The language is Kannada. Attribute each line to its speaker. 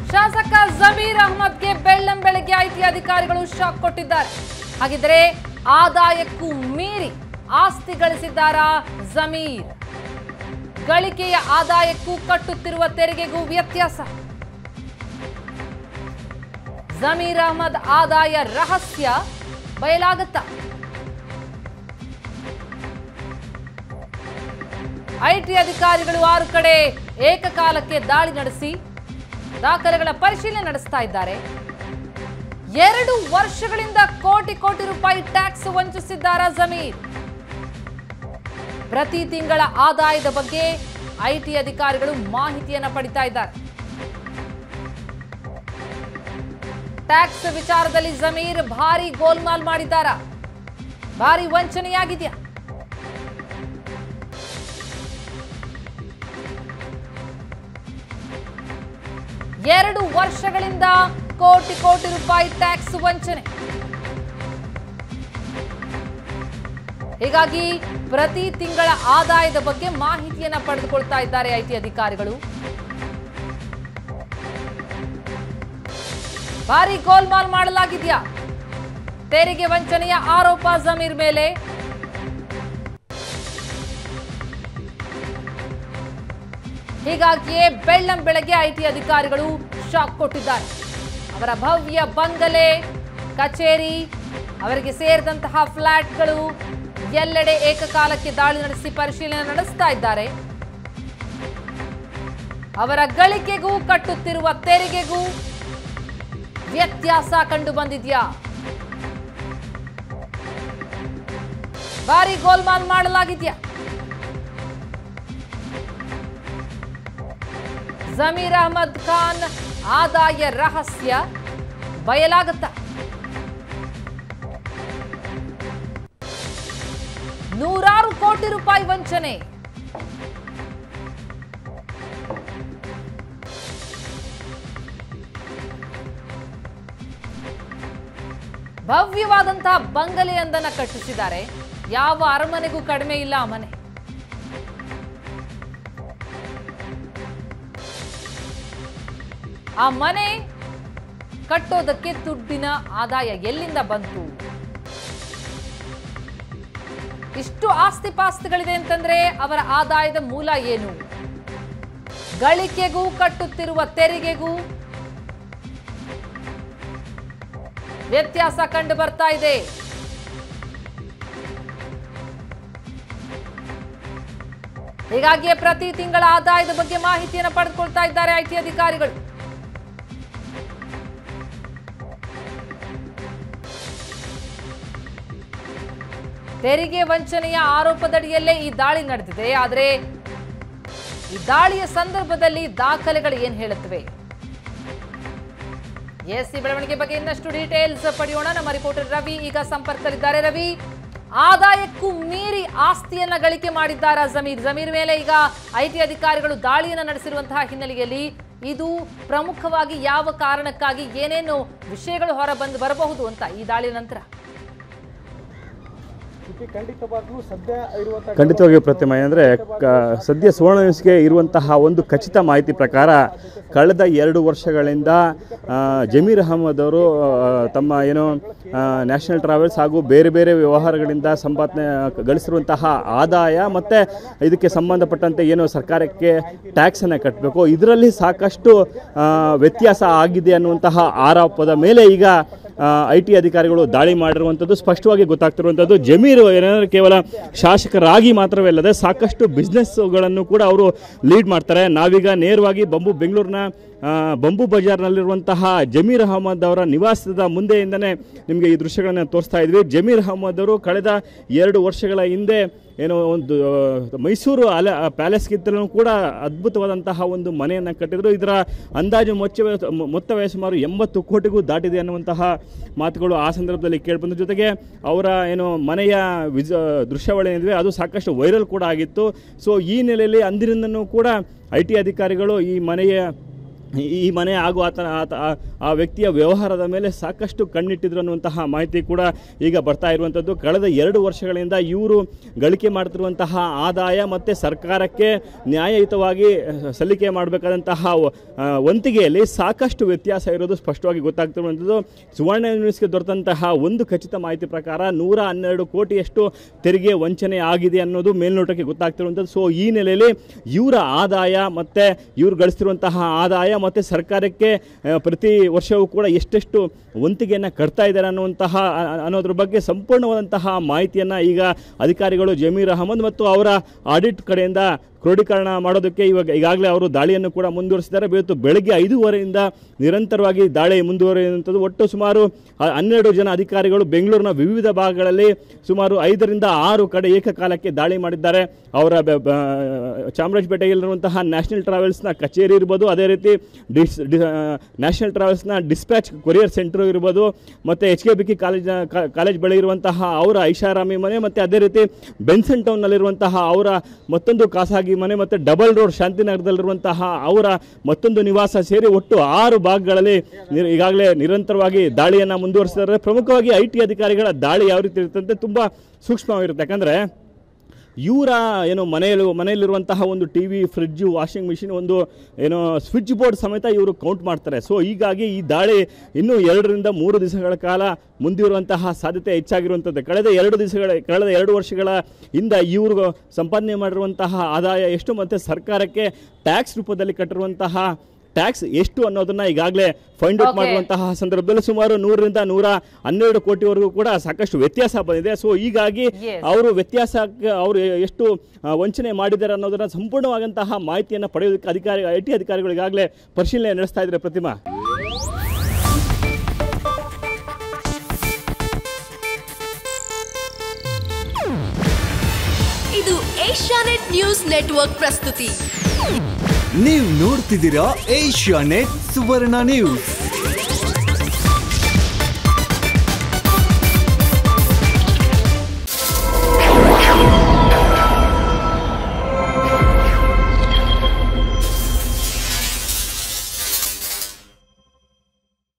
Speaker 1: ಶಾಸಕ ಜಮೀರ್ ಅಹ್ಮದ್ಗೆ ಬೆಳ್ಳಂ ಬೆಳಗ್ಗೆ ಐಟಿ ಅಧಿಕಾರಿಗಳು ಶಾಕ್ ಕೊಟ್ಟಿದ್ದಾರೆ ಹಾಗಿದ್ರೆ ಆದಾಯಕ್ಕೂ ಮೀರಿ ಆಸ್ತಿ ಗಳಿಸಿದ್ದಾರಾ ಜಮೀರ್ ಗಳಿಕೆಯ ಆದಾಯಕ್ಕೂ ಕಟ್ಟುತ್ತಿರುವ ತೆರಿಗೆಗೂ ವ್ಯತ್ಯಾಸ ಜಮೀರ್ ಅಹ್ಮದ್ ಆದಾಯ ರಹಸ್ಯ ಬಯಲಾಗುತ್ತಾ ಐಟಿ ಅಧಿಕಾರಿಗಳು ಆರು ಕಡೆ ಏಕಕಾಲಕ್ಕೆ ದಾಳಿ ನಡೆಸಿ ದಾಖಲೆಗಳ ಪರಿಶೀಲನೆ ನಡೆಸ್ತಾ ಇದ್ದಾರೆ ಎರಡು ವರ್ಷಗಳಿಂದ ಕೋಟಿ ಕೋಟಿ ರೂಪಾಯಿ ಟ್ಯಾಕ್ಸ್ ವಂಚಿಸಿದ್ದಾರ ಜಮೀರ್ ಪ್ರತಿ ತಿಂಗಳ ಆದಾಯದ ಬಗ್ಗೆ ಐಟಿ ಅಧಿಕಾರಿಗಳು ಮಾಹಿತಿಯನ್ನ ಪಡಿತಾ ಇದ್ದಾರೆ ಟ್ಯಾಕ್ಸ್ ವಿಚಾರದಲ್ಲಿ ಜಮೀರ್ ಭಾರಿ ಗೋಲ್ಮಾಲ್ ಮಾಡಿದ್ದಾರ ಭಾರಿ ವಂಚನೆಯಾಗಿದೆಯಾ ಎರಡು ವರ್ಷಗಳಿಂದ ಕೋಟಿ ಕೋಟಿ ರೂಪಾಯಿ ಟ್ಯಾಕ್ಸ್ ವಂಚನೆ ಹೀಗಾಗಿ ಪ್ರತಿ ತಿಂಗಳ ಆದಾಯದ ಬಗ್ಗೆ ಮಾಹಿತಿಯನ್ನ ಪಡೆದುಕೊಳ್ತಾ ಇದ್ದಾರೆ ಐಟಿ ಅಧಿಕಾರಿಗಳು ಭಾರಿ ಗೋಲ್ಮಾಲ್ ಮಾಡಲಾಗಿದ್ಯಾ ತೆರಿಗೆ ವಂಚನೆಯ ಆರೋಪ ಜಮೀರ್ ಮೇಲೆ ಹೀಗಾಗಿಯೇ ಬೆಳ್ಳಂ ಬೆಳಗ್ಗೆ ಐಟಿ ಅಧಿಕಾರಿಗಳು ಶಾಕ್ ಕೊಟ್ಟಿದ್ದಾರೆ ಅವರ ಭವ್ಯ ಬಂಗಲೆ ಕಚೇರಿ ಅವರಿಗೆ ಸೇರಿದಂತಹ ಫ್ಲಾಟ್ಗಳು ಎಲ್ಲೆಡೆ ಏಕಕಾಲಕ್ಕೆ ದಾಳಿ ನಡೆಸಿ ಪರಿಶೀಲನೆ ನಡೆಸ್ತಾ ಇದ್ದಾರೆ ಅವರ ಗಳಿಕೆಗೂ ಕಟ್ಟುತ್ತಿರುವ ತೆರಿಗೆಗೂ ವ್ಯತ್ಯಾಸ ಕಂಡು ಬಂದಿದ್ಯಾ ಭಾರಿ ಗೋಲ್ಮಾಲ್ ಮಾಡಲಾಗಿದ್ಯಾ ಜಮೀರ್ ಅಹಮದ್ ಖಾನ್ ಆದಾಯ ರಹಸ್ಯ ಬಯಲಾಗುತ್ತ ನೂರಾರು ಕೋಟಿ ರೂಪಾಯಿ ವಂಚನೆ ಭವ್ಯವಾದಂತಹ ಬಂಗಲೆಯೊಂದನ್ನ ಕಟ್ಟಿಸಿದ್ದಾರೆ ಯಾವ ಅರಮನೆಗೂ ಕಡಿಮೆ ಇಲ್ಲ ಆ ಮನೆ ಆ ಮನೆ ಕಟ್ಟೋದಕ್ಕೆ ದುಡ್ಡಿನ ಆದಾಯ ಎಲ್ಲಿಂದ ಬಂತು ಇಷ್ಟು ಆಸ್ತಿ ಪಾಸ್ತಿಗಳಿದೆ ಅಂತಂದ್ರೆ ಅವರ ಆದಾಯದ ಮೂಲ ಏನು ಗಳಿಕೆಗೂ ಕಟ್ಟುತ್ತಿರುವ ತೆರಿಗೆಗೂ ವ್ಯತ್ಯಾಸ ಕಂಡು ಬರ್ತಾ ಇದೆ ಹೀಗಾಗಿಯೇ ಪ್ರತಿ ತಿಂಗಳ ಆದಾಯದ ಬಗ್ಗೆ ಮಾಹಿತಿಯನ್ನು ಪಡೆದುಕೊಳ್ತಾ ಇದ್ದಾರೆ ಐಟಿ ಅಧಿಕಾರಿಗಳು ತೆರಿಗೆ ವಂಚನೆಯ ಆರೋಪದಡಿಯಲ್ಲೇ ಈ ದಾಳಿ ನಡೆದಿದೆ ಆದರೆ ಈ ದಾಳಿಯ ಸಂದರ್ಭದಲ್ಲಿ ದಾಖಲೆಗಳು ಏನ್ ಹೇಳುತ್ತವೆ ಎಸ್ ಈ ಬೆಳವಣಿಗೆ ಬಗ್ಗೆ ಇನ್ನಷ್ಟು ಡೀಟೇಲ್ಸ್ ಪಡೆಯೋಣ ನಮ್ಮ ರಿಪೋರ್ಟರ್ ರವಿ ಈಗ ಸಂಪರ್ಕದಲ್ಲಿದ್ದಾರೆ ರವಿ ಆದಾಯಕ್ಕೂ ಮೀರಿ ಆಸ್ತಿಯನ್ನ ಗಳಿಕೆ ಮಾಡಿದ್ದಾರಾ ಜಮೀರ್ ಜಮೀರ್ ಮೇಲೆ ಈಗ ಐಟಿ ಅಧಿಕಾರಿಗಳು ದಾಳಿಯನ್ನ ನಡೆಸಿರುವಂತಹ ಹಿನ್ನೆಲೆಯಲ್ಲಿ ಇದು ಪ್ರಮುಖವಾಗಿ ಯಾವ ಕಾರಣಕ್ಕಾಗಿ ಏನೇನು ವಿಷಯಗಳು ಹೊರ ಬಂದು ಬರಬಹುದು ಅಂತ ಈ ದಾಳಿಯ ನಂತರ
Speaker 2: ಖಂಡಿತವಾಗ್ಲೂ ಸದ್ಯ ಇರುವಂತಹ
Speaker 3: ಖಂಡಿತವಾಗಿಯೂ ಪ್ರತಿಮಾ ಅಂದರೆ ಕ ಸದ್ಯ ಸುವರ್ಣ ನ್ಯೂಸ್ಗೆ ಇರುವಂತಹ ಒಂದು ಖಚಿತ ಮಾಹಿತಿ ಪ್ರಕಾರ ಕಳೆದ ಎರಡು ವರ್ಷಗಳಿಂದ ಆ, ಜಮೀರ್ ಅಹಮದ್ ಅವರು ಆ, ತಮ್ಮ ಏನು ನ್ಯಾಷನಲ್ ಟ್ರಾವೆಲ್ಸ್ ಹಾಗೂ ಬೇರೆ ಬೇರೆ ವ್ಯವಹಾರಗಳಿಂದ ಸಂಪಾದನೆ ಗಳಿಸಿರುವಂತಹ ಆದಾಯ ಮತ್ತು ಇದಕ್ಕೆ ಸಂಬಂಧಪಟ್ಟಂತೆ ಏನು ಸರ್ಕಾರಕ್ಕೆ ಟ್ಯಾಕ್ಸನ್ನು ಕಟ್ಟಬೇಕು ಇದರಲ್ಲಿ ಸಾಕಷ್ಟು ಆ, ವ್ಯತ್ಯಾಸ ಆಗಿದೆ ಅನ್ನುವಂತಹ ಆರೋಪದ ಮೇಲೆ ಈಗ ಐ ಟಿ ಅಧಿಕಾರಿಗಳು ದಾಳಿ ಮಾಡಿರುವಂಥದ್ದು ಸ್ಪಷ್ಟವಾಗಿ ಗೊತ್ತಾಗ್ತಿರುವಂಥದ್ದು ಜಮೀರ್ ಏನಾದರೂ ಕೇವಲ ಶಾಸಕರಾಗಿ ಮಾತ್ರವೇ ಅಲ್ಲದೆ ಸಾಕಷ್ಟು ಬಿಸ್ನೆಸ್ಗಳನ್ನು ಕೂಡ ಅವರು ಲೀಡ್ ಮಾಡ್ತಾರೆ ನಾವೀಗ ನೇರವಾಗಿ ಬಂಬು ಬೆಂಗಳೂರಿನ ಆ, ಬಂಬು ಬಜಾರ್ನಲ್ಲಿರುವಂತಹ ಜಮೀರ್ ಅಹಮದ್ ಅವರ ನಿವಾಸದ ಮುಂದೆಯಿಂದನೇ ನಿಮಗೆ ಈ ದೃಶ್ಯಗಳನ್ನು ತೋರಿಸ್ತಾ ಇದ್ವಿ ಜಮೀರ್ ಅಹಮದ್ ಅವರು ಕಳೆದ ಎರಡು ವರ್ಷಗಳ ಹಿಂದೆ ಏನೋ ಒಂದು ಆ, ಮೈಸೂರು ಅಲ ಪ್ಯಾಲೇಸ್ಗಿಂತಲೂ ಕೂಡ ಅದ್ಭುತವಾದಂತಹ ಒಂದು ಮನೆಯನ್ನು ಕಟ್ಟಿದ್ರು ಇದರ ಅಂದಾಜು ಮೊಚ್ಚ ಮೊತ್ತವೇ ಸುಮಾರು ಎಂಬತ್ತು ಕೋಟಿಗೂ ದಾಟಿದೆ ಅನ್ನುವಂತಹ ಮಾತುಗಳು ಆ ಸಂದರ್ಭದಲ್ಲಿ ಕೇಳಿಬಂದ ಜೊತೆಗೆ ಅವರ ಏನು ಮನೆಯ ವಿಜ ದೃಶ್ಯಾವಳಿ ಏನಿದೆ ಅದು ಸಾಕಷ್ಟು ವೈರಲ್ ಕೂಡ ಆಗಿತ್ತು ಸೊ ಈ ನೆಲೆಯಲ್ಲಿ ಅಂದಿನಿಂದನೂ ಕೂಡ ಐ ಟಿ ಅಧಿಕಾರಿಗಳು ಈ ಮನೆಯ ಈ ಈ ಮನೆ ಹಾಗೂ ಆತನ ಆತ ಆ- ಆ ವ್ಯಕ್ತಿಯ ವ್ಯವಹಾರದ ಮೇಲೆ ಸಾಕಷ್ಟು ಕಣ್ಣಿಟ್ಟಿದ್ರು ಅನ್ನುವಂತಹ ಮಾಹಿತಿ ಕೂಡ ಈಗ ಬರ್ತಾ ಇರುವಂಥದ್ದು ಕಳೆದ ಎರಡು ವರ್ಷಗಳಿಂದ ಇವರು ಗಳಿಕೆ ಮಾಡ್ತಿರುವಂತಹ ಆದಾಯ ಮತ್ತು ಸರ್ಕಾರಕ್ಕೆ ನ್ಯಾಯಯುತವಾಗಿ ಅಹ್, ಸಲ್ಲಿಕೆ ಮಾಡಬೇಕಾದಂತಹ ವಂತಿಗೆಯಲ್ಲಿ ಸಾಕಷ್ಟು ವ್ಯತ್ಯಾಸ ಇರೋದು ಸ್ಪಷ್ಟವಾಗಿ ಗೊತ್ತಾಗ್ತಿರುವಂಥದ್ದು ಸುವರ್ಣ ನ್ಯೂಸ್ಗೆ ದೊರೆತಂತಹ ಒಂದು ಖಚಿತ ಮಾಹಿತಿ ಪ್ರಕಾರ ನೂರ ಹನ್ನೆರಡು ಕೋಟಿಯಷ್ಟು ತೆರಿಗೆ ವಂಚನೆ ಆಗಿದೆ ಅನ್ನೋದು ಮೇಲ್ನೋಟಕ್ಕೆ ಗೊತ್ತಾಗ್ತಿರುವಂಥದ್ದು ಸೊ ಈ ನೆಲೆಯಲ್ಲಿ ಇವರ ಆದಾಯ ಮತ್ತು ಇವರು ಗಳಿಸ್ತಿರುವಂತಹ ಆದಾಯ ಮತ್ತು ಸರ್ಕಾರಕ್ಕೆ ಆ, ಪ್ರತಿ ವರ್ಷವೂ ಕೂಡ ಎಷ್ಟೆಷ್ಟು ವಂತಿಗೆಯನ್ನು ಕಟ್ತಾ ಇದ್ದಾರೆ ಅನ್ನುವಂತಹ ಅ- ಅ- ಅನ್ನೋದ್ರ ಬಗ್ಗೆ ಸಂಪೂರ್ಣವಾದಂತಹ ಮಾಹಿತಿಯನ್ನು ಈಗ ಅಧಿಕಾರಿಗಳು ಜಮೀರ್ ಅಹಮದ್ ಮತ್ತು ಅವರ ಆಡಿಟ್ ಕಡೆಯಿಂದ ಕ್ರೋಢೀಕರಣ ಮಾಡೋದಕ್ಕೆ ಇವಾಗ ಈಗಾಗಲೇ ಅವರು ದಾಳಿಯನ್ನು ಕೂಡ ಮುಂದುವರಿಸಿದ್ದಾರೆ ಇವತ್ತು ಬೆಳಗ್ಗೆ ಐದೂವರೆಯಿಂದ ನಿರಂತರವಾಗಿ ದಾಳಿ ಮುಂದುವರಿಯುವಂಥದ್ದು ಒಟ್ಟು ಸುಮಾರು ಹ- ಹನ್ನೆರಡು ಜನ ಅಧಿಕಾರಿಗಳು ಬೆಂಗಳೂರಿನ ವಿವಿಧ ಭಾಗಗಳಲ್ಲಿ ಸುಮಾರು ಐದರಿಂದ ಆರು ಕಡೆ ಏಕಕಾಲಕ್ಕೆ ದಾಳಿ ಮಾಡಿದ್ದಾರೆ ಅವರ ಬ- ಬ- ಚಾಮರಾಜಪೇಟೆಯಲ್ಲಿರುವಂತಹ ನ್ಯಾಷನಲ್ ಟ್ರಾವೆಲ್ಸ್ನ ಕಚೇರಿ ಇರ್ಬೋದು ಅದೇ ರೀತಿ ಡಿಸ್ ಡಿ- ಆ, ನ್ಯಾಷನಲ್ ಟ್ರಾವೆಲ್ಸ್ನ ಡಿಸ್ಪ್ಯಾಚ್ ಕೊರಿಯರ್ ಸೆಂಟರ್ ಇರ್ಬೋದು ಮತ್ತು H K B K college college ಬಳಿ ಇರುವಂತಹ ಅವರ ಐಷಾರಾಮಿ ಮನೆ ಮತ್ತು ಅದೇ ರೀತಿ ಬೆನ್ಸನ್ ಟೌನ್ನಲ್ಲಿರುವಂತಹ ಅವರ ಮತ್ತೊಂದು ಖಾಸಗಿ ಮನೆ ಮತ್ತು ಡಬಲ್ ರೋಡ್ ಶಾಂತಿನಗರದಲ್ಲಿರುವಂತಹ ಅವರ ಮತ್ತೊಂದು ನಿವಾಸ ಸೇರಿ ಒಟ್ಟು ಆರು ಭಾಗಗಳಲ್ಲಿ ನಿರ್- ಈಗಾಗಲೇ ನಿರಂತರವಾಗಿ ದಾಳಿಯನ್ನು ಮುಂದುವರಿಸಿದ್ದಾರೆ ಪ್ರಮುಖವಾಗಿ ಐ ಟಿ ಅಧಿಕಾರಿಗಳ ದಾಳಿ ಯಾವ ರೀತಿ ಇರುತ್ತೆ ತುಂಬ ಸೂಕ್ಷ್ಮವಾಗಿರುತ್ತೆ ಯಾಕಂದರೆ ಇವರ ಏನು ಮನೆಯಲ್ಲಿ ಮನೆಯಲ್ಲಿರುವಂತಹ ಒಂದು T V fridge washing machine ಒಂದು ಏನೋ ಸ್ವಿಚ್ ಬೋರ್ಡ್ ಸಮೇತ ಇವರು ಕೌಂಟ್ ಮಾಡ್ತಾರೆ ಸೊ ಹೀಗಾಗಿ ಈ ದಾಳಿ ಇನ್ನೂ ಎರಡರಿಂದ ಮೂರು ದಿವಸಗಳ ಕಾಲ ಮುಂದಿರುವಂತಹ ಸಾಧ್ಯತೆ ಹೆಚ್ಚಾಗಿರುವಂಥದ್ದು ಕಳೆದ ಎರಡು ದಿವಸಗಳ ಕಳೆದ ಎರಡು ವರ್ಷಗಳ ಹಿಂದ ಇವರು ಸಂಪಾದನೆ ಮಾಡಿರುವಂತಹ ಆದಾಯ ಎಷ್ಟು ಮತ್ತು ಸರ್ಕಾರಕ್ಕೆ ಟ್ಯಾಕ್ಸ್ ರೂಪದಲ್ಲಿ ಕಟ್ಟಿರುವಂತಹ ಟ್ಯಾಕ್ಸ್ ಎಷ್ಟು ಅನ್ನೋದನ್ನ ಈಗಾಗಲೇ ಫೈಂಡ್ ಔಟ್
Speaker 1: Okay.
Speaker 3: ಮಾಡಿರುವಂತಹ ಸಂದರ್ಭದಲ್ಲಿ ಸುಮಾರು ನೂರರಿಂದ ನೂರ ಹನ್ನೆರಡು ಕೋಟಿವರೆಗೂ ಕೂಡ ಸಾಕಷ್ಟು ವ್ಯತ್ಯಾಸ ಬಂದಿದೆ ಸೊ ಹೀಗಾಗಿ
Speaker 1: Yes.
Speaker 3: ಅವರು ವ್ಯತ್ಯಾಸಕ್ಕೆ ಅವರು ಎಷ್ಟು ಆ, ವಂಚನೆ ಮಾಡಿದ್ದಾರೆ ಅನ್ನೋದನ್ನ ಸಂಪೂರ್ಣವಾದಂತಹ ಮಾಹಿತಿಯನ್ನು ಪಡೆಯೋದಕ್ಕೆ ಅಧಿಕಾರಿ ಐ ಟಿ ಅಧಿಕಾರಿಗಳು ಈಗಾಗಲೇ ಪರಿಶೀಲನೆ ನಡೆಸ್ತಾ ಇದ್ದಾರೆ ಪ್ರತಿಮಾ
Speaker 4: ಇದು ಏಷ್ಯಾನೆಟ್ ನ್ಯೂಸ್ ನೆಟ್ವರ್ಕ್ ಪ್ರಸ್ತುತಿ
Speaker 5: ನೀವು ನೋಡ್ತಿದ್ದೀರಾ ಏಷ್ಯಾ ನೆಟ್ ಸುವರ್ಣ ನ್ಯೂಸ್